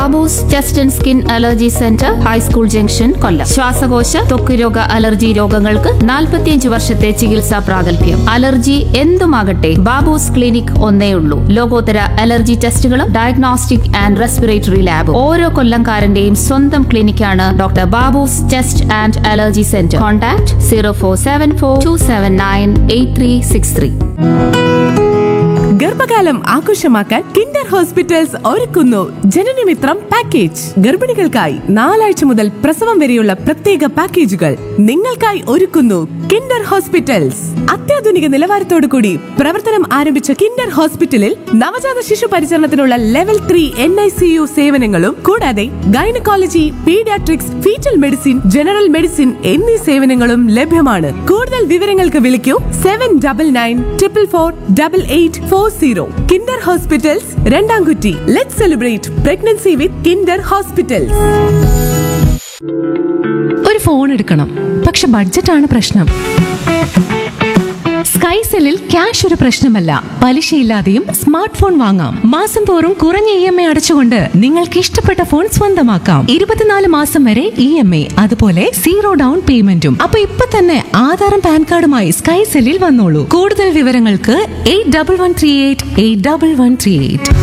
അബൂസ് chest and skin allergy centre high school junction Kollam ശ്വാസകോശ ത്വക്ക് രോഗ അലർജി രോഗങ്ങൾക്ക് 45 വർഷത്തെ ചികിത്സാ പ്രാഗൽഭ്യം അലർജി എന്തുമാകട്ടെ ബാബൂസ് ക്ലിനിക് ഒന്നേ ഉള്ളൂ ലോകോത്തര അലർജി ടെസ്റ്റുകളും ഡയഗ്നോസ്റ്റിക് ആൻഡ് റെസ്പിറേറ്ററി ലാബും ഓരോ കൊല്ലംകാരന്റെയും സ്വന്തം ക്ലിനിക്കാണ് doctor Babu's chest and allergy centre contact zero four seven four two seven nine eight three six three ഗർഭകാലം ആഘോഷമാക്കാൻ കിൻഡർ ഹോസ്പിറ്റൽസ് ഒരുക്കുന്നു ജനനമിത്രം പാക്കേജ് ഗർഭിണികൾക്കായി നാലാഴ്ച മുതൽ പ്രസവം വരെയുള്ള പ്രത്യേക പാക്കേജുകൾ നിങ്ങൾക്കായി ഒരുക്കുന്നു കിൻഡർ ഹോസ്പിറ്റൽസ് അത്യാധുനിക നിലവാരത്തോടു കൂടി പ്രവർത്തനം ആരംഭിച്ച കിൻഡർ ഹോസ്പിറ്റലിൽ നവജാത ശിശു പരിചരണത്തിനുള്ള level three N I C U സേവനങ്ങളും കൂടാതെ gynaecology paediatrics foetal medicine general medicine എന്നീ സേവനങ്ങളും ലഭ്യമാണ് കൂടുതൽ വിവരങ്ങൾക്ക് വിളിക്കൂ seven double nine triple four double eight four zero Kinder hospitals Randamkutty let celebrate pregnancy with Kinder hospitals ഒരു ഫോൺ എടുക്കണം പക്ഷെ ബഡ്ജറ്റാണ് പ്രശ്നം സ്കൈസെല്ലിൽ ക്യാഷ് ഒരു പ്രശ്നമല്ല പലിശയില്ലാതെയും സ്മാർട്ട് ഫോൺ വാങ്ങാം മാസം തോറും കുറഞ്ഞ ഇ എം ഐ അടച്ചുകൊണ്ട് നിങ്ങൾക്ക് ഇഷ്ടപ്പെട്ട ഫോൺ സ്വന്തമാക്കാം ഇരുപത്തിനാല് മാസം വരെ ഇ എം ഐ അതുപോലെ സീറോ ഡൗൺ പേയ്മെന്റും അപ്പൊ ഇപ്പൊ തന്നെ ആധാറും പാൻ കാർഡുമായി സ്കൈസെല്ലിൽ വന്നോളൂ കൂടുതൽ വിവരങ്ങൾക്ക് eight double one three eight eight double one three eight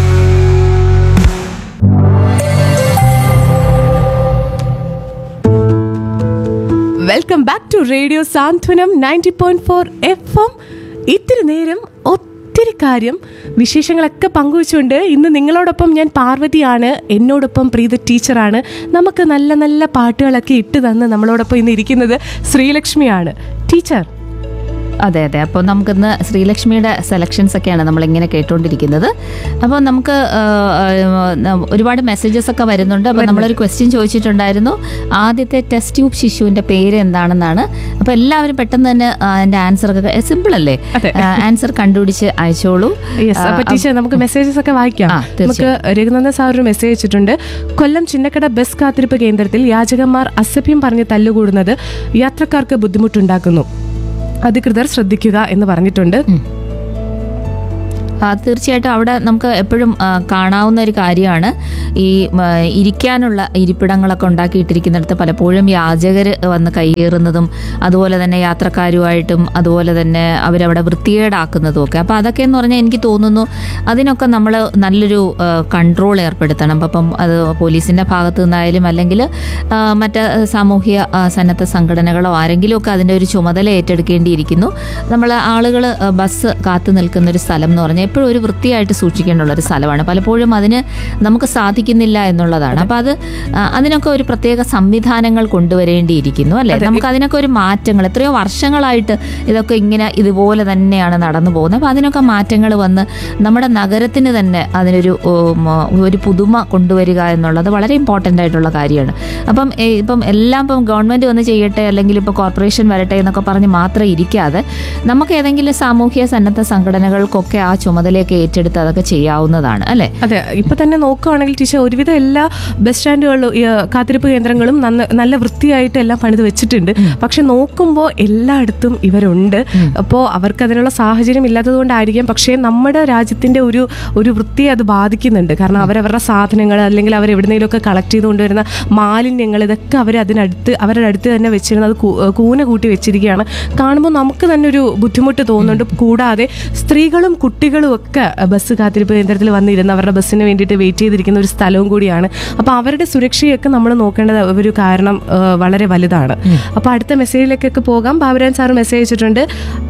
welcome back to radio Santhwanam ninety point four F M ഇത്തിരി നേരം ഒത്തിരി കാര്യം വിശേഷങ്ങളൊക്കെ പങ്കുവച്ചുകൊണ്ട് ഇന്ന് നിങ്ങളോടൊപ്പം ഞാൻ പാർവതിയാണ് എന്നോടൊപ്പം പ്രീത ടീച്ചറാണ് നമുക്ക് നല്ല നല്ല പാട്ടുകളൊക്കെ ഇട്ട് തന്ന് നമ്മളോടൊപ്പം ഇന്ന് ഇരിക്കുന്നത് ശ്രീലക്ഷ്മിയാണ് ടീച്ചർ അതെ അതെ അപ്പോൾ നമുക്കിന്ന് ശ്രീലക്ഷ്മിയുടെ സെലക്ഷൻസ് ഒക്കെയാണ് നമ്മളിങ്ങനെ കേട്ടുകൊണ്ടിരിക്കുന്നത് അപ്പോൾ നമുക്ക് ആ, ആ, ഒരുപാട് മെസ്സേജസ് ഒക്കെ വരുന്നുണ്ട് അപ്പോൾ നമ്മളൊരു ക്വസ്റ്റ്യൻ ചോദിച്ചിട്ടുണ്ടായിരുന്നു ആദ്യത്തെ ടെസ്റ്റ് ട്യൂബ് ശിശുവിൻ്റെ പേര് എന്താണെന്നാണ് അപ്പോൾ എല്ലാവരും പെട്ടെന്ന് തന്നെ ആ, അതിൻ്റെ ആൻസർ ഒക്കെ സിമ്പിൾ അല്ലേ അതെ. ആൻസർ കണ്ടുപിടിച്ച് അയച്ചോളൂ യെസ് അപ്പൊ ആ, ടീച്ചർ നമുക്ക് മെസ്സേജസ് ഒക്കെ വായിക്കാം ആ, നമുക്ക് രഘുനന്ദൻ സാർ ഒരു മെസ്സേജ് അയച്ചിട്ടുണ്ട് കൊല്ലം ചിന്നക്കട ബസ് കാത്തിരിപ്പ് കേന്ദ്രത്തിൽ യാചകന്മാർ അസഭ്യം പറഞ്ഞ് തല്ലുകൂടുന്നത് യാത്രക്കാർക്ക് ബുദ്ധിമുട്ടുണ്ടാക്കുന്നു അധികൃതർ ശ്രദ്ധിക്കുക എന്ന് പറഞ്ഞിട്ടുണ്ട് ആ, തീർച്ചയായിട്ടും അവിടെ നമുക്ക് എപ്പോഴും ആ, കാണാവുന്ന ഒരു കാര്യമാണ് ഈ മ, ഇരിക്കാനുള്ള ഇരിപ്പിടങ്ങളൊക്കെ ഉണ്ടാക്കിയിട്ടിരിക്കുന്നിടത്ത് പലപ്പോഴും യാചകർ വന്ന് കയ്യേറുന്നതും അതുപോലെ തന്നെ യാത്രക്കാരുമായിട്ടും അതുപോലെ തന്നെ അവരവിടെ വൃത്തികേടാക്കുന്നതും ഒക്കെ അപ്പോൾ അതൊക്കെ എന്ന് പറഞ്ഞാൽ എനിക്ക് തോന്നുന്നു അതിനൊക്കെ നമ്മൾ നല്ലൊരു കൺട്രോൾ ഏർപ്പെടുത്തണം അപ്പം അത് പോലീസിൻ്റെ ഭാഗത്തു നിന്നായാലും അല്ലെങ്കിൽ ആ, മറ്റ് സാമൂഹ്യ ആ, സന്നദ്ധ സംഘടനകളോ ആരെങ്കിലും ഒക്കെ അതിൻ്റെ ഒരു ചുമതല ഏറ്റെടുക്കേണ്ടിയിരിക്കുന്നു നമ്മൾ ആളുകൾ ബസ് കാത്തു നിൽക്കുന്ന ഒരു സ്ഥലം എന്ന് പറഞ്ഞാൽ എപ്പോഴും ഒരു വൃത്തിയായിട്ട് സൂക്ഷിക്കേണ്ടുള്ള ഒരു സ്ഥലമാണ് പലപ്പോഴും അതിന് നമുക്ക് സാധിക്കുന്നില്ല എന്നുള്ളതാണ് അപ്പോൾ അത് ആ, അതിനൊക്കെ ഒരു പ്രത്യേക സംവിധാനങ്ങൾ കൊണ്ടുവരേണ്ടിയിരിക്കുന്നു അല്ലേ നമുക്ക് അതിനൊക്കെ ഒരു മാറ്റങ്ങൾ എത്രയോ വർഷങ്ങളായിട്ട് ഇതൊക്കെ ഇങ്ങനെ ഇതുപോലെ തന്നെയാണ് നടന്നു പോകുന്നത് അപ്പോൾ അതിനൊക്കെ മാറ്റങ്ങൾ വന്ന് നമ്മുടെ നഗരത്തിന് തന്നെ അതിനൊരു ഉം, ഒരു പുതുമ കൊണ്ടുവരിക എന്നുള്ളത് വളരെ ഇമ്പോർട്ടൻ്റ് ആയിട്ടുള്ള കാര്യമാണ് അപ്പം ഏ, ഇപ്പം എല്ലാം ഇപ്പം ഗവൺമെൻറ് വന്ന് ചെയ്യട്ടെ അല്ലെങ്കിൽ ഇപ്പോൾ കോർപ്പറേഷൻ വരട്ടെ എന്നൊക്കെ പറഞ്ഞ് മാത്രം ഇരിക്കാതെ നമുക്ക് ഏതെങ്കിലും സാമൂഹ്യ സന്നദ്ധ സംഘടനകൾക്കൊക്കെ ആ ചുമതലയൊക്കെ ഏറ്റെടുത്ത് അതൊക്കെ ചെയ്യാവുന്നതാണ് അല്ലേ അതെ ഇപ്പൊ തന്നെ നോക്കുകയാണെങ്കിൽ ടീച്ചർ ഒരുവിധം എല്ലാ ബസ് സ്റ്റാൻഡുകളിലും ഈ, കാത്തിരിപ്പ് കേന്ദ്രങ്ങളും നന്ന നല്ല വൃത്തിയായിട്ട് എല്ലാം പണിത് വെച്ചിട്ടുണ്ട് പക്ഷെ നോക്കുമ്പോൾ എല്ലായിടത്തും ഇവരുണ്ട് അപ്പോൾ അവർക്ക് അതിനുള്ള സാഹചര്യം ഇല്ലാത്തത് കൊണ്ടായിരിക്കാം പക്ഷേ നമ്മുടെ രാജ്യത്തിന്റെ ഒരു ഒരു വൃത്തിയെ അത് ബാധിക്കുന്നുണ്ട് കാരണം അവരവരുടെ സാധനങ്ങൾ അല്ലെങ്കിൽ അവർ എവിടുന്നെങ്കിലുമൊക്കെ കളക്ട് ചെയ്ത് കൊണ്ടുവരുന്ന മാലിന്യങ്ങൾ ഇതൊക്കെ അവർ അതിനടുത്ത് അവരുടെ അടുത്ത് തന്നെ വെച്ചിരുന്നത് അത് കൂ- കൂന കൂട്ടി വെച്ചിരിക്കുകയാണ് കാണുമ്പോൾ നമുക്ക് തന്നെ ഒരു ബുദ്ധിമുട്ട് തോന്നുന്നുണ്ട് കൂടാതെ സ്ത്രീകളും കുട്ടികളും ഒക്കെ ബസ് കാത്തിരിപ്പ് കേന്ദ്രത്തിൽ വന്നിരുന്ന് അവരുടെ ബസ്സിന് വേണ്ടിയിട്ട് വെയിറ്റ് ചെയ്തിരിക്കുന്ന ഒരു സ്ഥലവും കൂടിയാണ് അപ്പോൾ അവരുടെ സുരക്ഷയൊക്കെ നമ്മൾ നോക്കേണ്ടത് ഒരു കാരണം ആ, വളരെ വലുതാണ് അപ്പോൾ അടുത്ത മെസ്സേജിലേക്കൊക്കെ പോകാം ബാബുരാൻ സാർ മെസ്സേജ് അയച്ചിട്ടുണ്ട്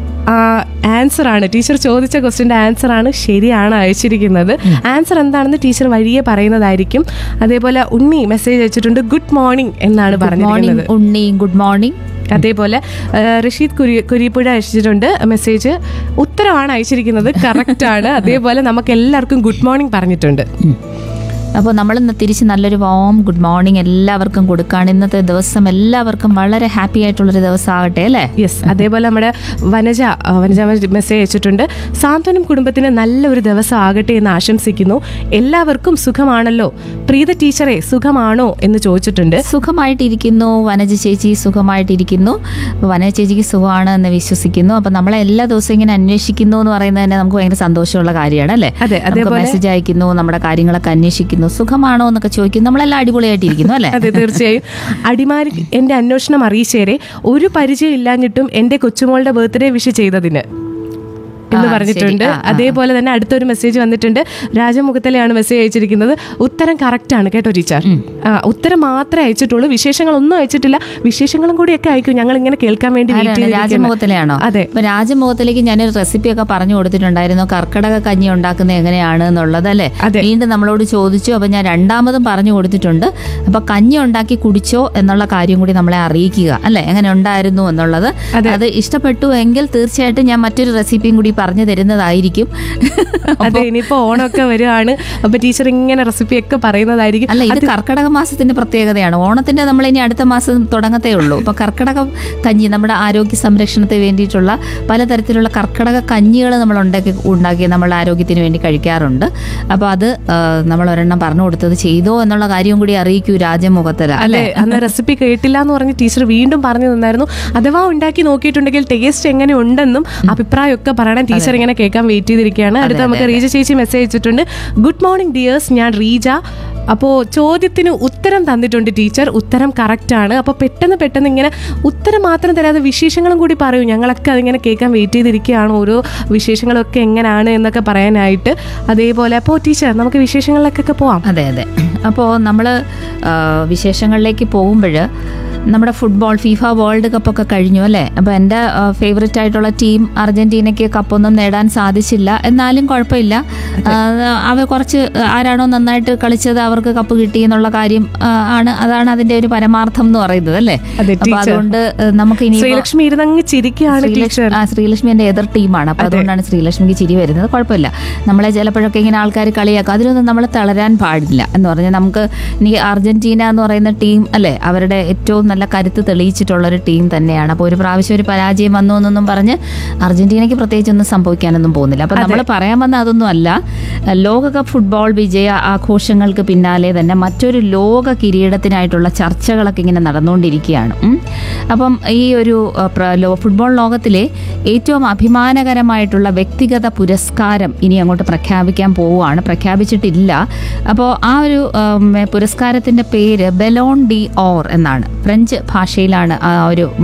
ആൻസർ ആണ് ടീച്ചർ ചോദിച്ച ക്വസ്റ്റിന്റെ ആൻസർ ആണ് ശരിയാണ് അയച്ചിരിക്കുന്നത് ആൻസർ എന്താണെന്ന് ടീച്ചർ വഴിയെ പറയുന്നതായിരിക്കും അതേപോലെ ഉണ്ണി മെസ്സേജ് അയച്ചിട്ടുണ്ട് ഗുഡ് മോർണിംഗ് എന്നാണ് മോർണിംഗ് പറഞ്ഞിരിക്കുന്നത് ഉണ്ണി ഗുഡ് മോർണിംഗ് അതേപോലെ ആ, റഷീദ് കുരി കുരിപ്പുഴ അയച്ചിട്ടുണ്ട് മെസ്സേജ് ഉത്തരമാണ് അയച്ചിരിക്കുന്നത് കറക്റ്റ് ആണ് അതേപോലെ നമുക്ക് എല്ലാവർക്കും ഗുഡ് മോർണിംഗ് പറഞ്ഞിട്ടുണ്ട് അപ്പോൾ നമ്മൾ ഇന്ന് തിരിച്ച് നല്ലൊരു വാം ഗുഡ് മോർണിംഗ് എല്ലാവർക്കും കൊടുക്കുകയാണ് ഇന്നത്തെ ദിവസം എല്ലാവർക്കും വളരെ ഹാപ്പി ആയിട്ടുള്ളൊരു ദിവസം ആകട്ടെ അല്ലേ യെസ് അതേപോലെ നമ്മുടെ വനജ ആ, വനജ മെസ്സേജ് അയച്ചിട്ടുണ്ട് സാന്ത്വനം കുടുംബത്തിന് നല്ലൊരു ദിവസം ആകട്ടെ എന്ന് ആശംസിക്കുന്നു എല്ലാവർക്കും സുഖമാണല്ലോ പ്രീത ടീച്ചറെ സുഖമാണോ എന്ന് ചോദിച്ചിട്ടുണ്ട് സുഖമായിട്ടിരിക്കുന്നു വനജ ചേച്ചി സുഖമായിട്ടിരിക്കുന്നു അപ്പോൾ വനജ ചേച്ചിക്ക് സുഖമാണ് എന്ന് വിശ്വസിക്കുന്നു അപ്പം നമ്മളെ എല്ലാ ദിവസവും ഇങ്ങനെ അന്വേഷിക്കുന്നു എന്ന് പറയുന്നത് തന്നെ നമുക്ക് ഭയങ്കര സന്തോഷമുള്ള കാര്യമാണ് അല്ലേ അതെ, അതേപോലെ- മെസ്സേജ് അയക്കുന്നു നമ്മുടെ കാര്യങ്ങളൊക്കെ അന്വേഷിക്കുന്നു സുഖമാണോ എന്നൊക്കെ ചോദിക്കുന്നു നമ്മളെല്ലാം അടിപൊളിയായിട്ടിരിക്കുന്നു അല്ലേ അതെ തീർച്ചയായും അടിമാരി എന്റെ അന്വേഷണം അറിയിച്ചേരെ ഒരു പരിചയം ഇല്ലാഞ്ഞിട്ടും എന്റെ കൊച്ചുമോളുടെ ബർത്ത്ഡേ വിഷ് ചെയ്തതിന് എന്ന് ആ, പറഞ്ഞിട്ടുണ്ട് ശരി. ആ, ആ. അതേപോലെ തന്നെ അടുത്തൊരു മെസ്സേജ് വന്നിട്ടുണ്ട് രാജമുഖത്തിലെയാണ് മെസ്സേജ് അയച്ചിരിക്കുന്നത് ഉത്തരം കറക്റ്റ് ആണ് കേട്ടോ ടീച്ചർ ആ, ഉത്തരം മാത്രമേ അയച്ചിട്ടുള്ളൂ വിശേഷങ്ങളൊന്നും അയച്ചിട്ടില്ല വിശേഷങ്ങളും കൂടിയൊക്കെ അയക്കും ഞങ്ങൾ ഇങ്ങനെ കേൾക്കാൻ വേണ്ടി വെയിറ്റ് ആരാണ്? രാജമുഖത്തിലെയാണോ അതെ അപ്പൊ രാജമുഖത്തിലേക്ക് ഞാനൊരു റെസിപ്പി ഒക്കെ പറഞ്ഞു കൊടുത്തിട്ടുണ്ടായിരുന്നു കർക്കിടക കഞ്ഞി ഉണ്ടാക്കുന്നത് എങ്ങനെയാണ് എന്നുള്ളത് അല്ലേ അതെ. വീണ്ടും നമ്മളോട് ചോദിച്ചു അപ്പൊ ഞാൻ രണ്ടാമതും പറഞ്ഞു കൊടുത്തിട്ടുണ്ട് അപ്പൊ കഞ്ഞി ഉണ്ടാക്കി കുടിച്ചോ എന്നുള്ള കാര്യം കൂടി നമ്മളെ അറിയിക്കുക അല്ലെ എങ്ങനെ ഉണ്ടായിരുന്നു എന്നുള്ളത് അതെ. അത് ഇഷ്ടപ്പെട്ടു എങ്കിൽ തീർച്ചയായിട്ടും ഞാൻ മറ്റൊരു റെസിപ്പിയും കൂടി പറഞ്ഞു തരുന്നതായിരിക്കും അതെ ഇനിയിപ്പോ ഓണമൊക്കെ വരുവാണ് അപ്പൊ ടീച്ചർ ഇങ്ങനെ റെസിപ്പി ഒക്കെ പറയുന്നതായിരിക്കും അല്ല ഇത് കർക്കിടക മാസത്തിന്റെ പ്രത്യേകതയാണ് ഓണത്തിന്റെ നമ്മൾ ഇനി അടുത്ത മാസം തുടങ്ങത്തേ ഉള്ളൂ അപ്പൊ കർക്കിടക കഞ്ഞി നമ്മുടെ ആരോഗ്യ സംരക്ഷണത്തിന് വേണ്ടിയിട്ടുള്ള പലതരത്തിലുള്ള കർക്കിടക കഞ്ഞികൾ നമ്മൾ ഉണ്ടാക്കി ഉണ്ടാക്കി നമ്മൾ ആരോഗ്യത്തിന് വേണ്ടി കഴിക്കാറുണ്ട് അപ്പോൾ അത് ആ, നമ്മൾ ഒരെണ്ണം പറഞ്ഞു കൊടുത്തത് ചെയ്തോ എന്നുള്ള കാര്യവും കൂടി അറിയിക്കൂ രാജമുഖത്തല അല്ലെ അല്ലേ അന്ന് റെസിപ്പി കേട്ടില്ല എന്ന് പറഞ്ഞ് ടീച്ചർ വീണ്ടും പറഞ്ഞു തന്നായിരുന്നു അഥവാ ഉണ്ടാക്കി നോക്കിയിട്ടുണ്ടെങ്കിൽ ടേസ്റ്റ് എങ്ങനെ ഉണ്ടെന്നും അഭിപ്രായമൊക്കെ പറയണം ടീച്ചർ ഇങ്ങനെ കേൾക്കാൻ വെയിറ്റ് ചെയ്തിരിക്കുകയാണ് അടുത്ത നമുക്ക് റീജ ചേച്ചി മെസ്സേജ് അയച്ചിട്ടുണ്ട് ഗുഡ് മോർണിംഗ് ഡിയേഴ്സ് ഞാൻ റീജ അപ്പോൾ ചോദ്യത്തിന് ഉത്തരം തന്നിട്ടുണ്ട് ടീച്ചർ ഉത്തരം കറക്റ്റ് ആണ് അപ്പോൾ പെട്ടെന്ന് പെട്ടെന്ന് ഇങ്ങനെ ഉത്തരം മാത്രം തരാതെ വിശേഷങ്ങളും കൂടി പറയൂ ഞങ്ങളൊക്കെ അതിങ്ങനെ കേൾക്കാൻ വെയിറ്റ് ചെയ്തിരിക്കുകയാണ് ഓരോ വിശേഷങ്ങളൊക്കെ എങ്ങനെയാണ് എന്നൊക്കെ പറയാനായിട്ട് അതേപോലെ അപ്പോൾ ടീച്ചർ നമുക്ക് വിശേഷങ്ങളിലേക്കൊക്കെ പോവാം അതെ അതെ അപ്പോൾ നമ്മൾ വിശേഷങ്ങളിലേക്ക് പോകുമ്പോൾ നമ്മുടെ ഫുട്ബോൾ ഫീഫ വേൾഡ് കപ്പ് ഒക്കെ കഴിഞ്ഞു അല്ലേ അപ്പോൾ എൻ്റെ ഫേവററ്റ് ആയിട്ടുള്ള ടീം അർജന്റീനയ്ക്ക് കപ്പൊന്നും നേടാൻ സാധിച്ചില്ല എന്നാലും കുഴപ്പമില്ല ആ, അവർ കുറച്ച് ആരാണോ നന്നായിട്ട് കളിച്ചത് അവർക്ക് കപ്പ് കിട്ടി എന്നുള്ള കാര്യം ആ, ആണ് അതാണ് അതിൻ്റെ ഒരു പരമാർത്ഥം എന്ന് പറയുന്നത് അല്ലേ അതെ, അപ്പോൾ ടീച്ചർ. അതുകൊണ്ട് നമുക്ക് ഇനി ശ്രീലക്ഷ്മി ഇരുന്നങ്ങ് ചിരിക്കുകയാണ് ടീച്ചർ ആ ശ്രീലക്ഷ്മി എന്റെ എതിർ ടീമാണ് അപ്പൊ അതുകൊണ്ടാണ് ശ്രീലക്ഷ്മിക്ക് ചിരി വരുന്നത് കുഴപ്പമില്ല നമ്മളെ ചിലപ്പോഴൊക്കെ ഇങ്ങനെ ആൾക്കാർ കളിയാക്കും അതിലൊന്നും നമ്മൾ തളരാൻ പാടില്ല എന്ന് പറഞ്ഞാൽ നമുക്ക് എനിക്ക് അർജന്റീന എന്ന് പറയുന്ന ടീം അല്ലേ അവരുടെ ഏറ്റവും നല്ല കരുത്ത് തെളിയിച്ചിട്ടുള്ള ഒരു ടീം തന്നെയാണ് അപ്പോൾ ഒരു പ്രാവശ്യം ഒരു പരാജയം വന്നു എന്നൊന്നും പറഞ്ഞ് അർജന്റീനയ്ക്ക് പ്രത്യേകിച്ചൊന്നും സംഭവിക്കാനൊന്നും പോകുന്നില്ല അപ്പൊ നമ്മൾ പറയാൻ വന്ന അതൊന്നും അല്ല ലോകകപ്പ് ഫുട്ബോൾ വിജയ ആഘോഷങ്ങൾക്ക് പിന്നാലെ തന്നെ മറ്റൊരു ലോക കിരീടത്തിനായിട്ടുള്ള ചർച്ചകളൊക്കെ ഇങ്ങനെ നടന്നുകൊണ്ടിരിക്കുകയാണ് ഉം. അപ്പം ഈ ഒരു അഹ്, പ്ര- ലോ- ഫുട്ബോൾ ലോകത്തിലെ ഏറ്റവും അഭിമാനകരമായിട്ടുള്ള വ്യക്തിഗത പുരസ്കാരം ഇനി അങ്ങോട്ട് പ്രഖ്യാപിക്കാൻ പോവുകയാണ് പ്രഖ്യാപിച്ചിട്ടില്ല അപ്പോൾ ആ ഒരു ഉം, പുരസ്കാരത്തിന്റെ പേര് ബെലോൺ ഡി ഓർ എന്നാണ് ഫ്രഞ്ച് ഭാഷയിലാണ് ആ ഒരു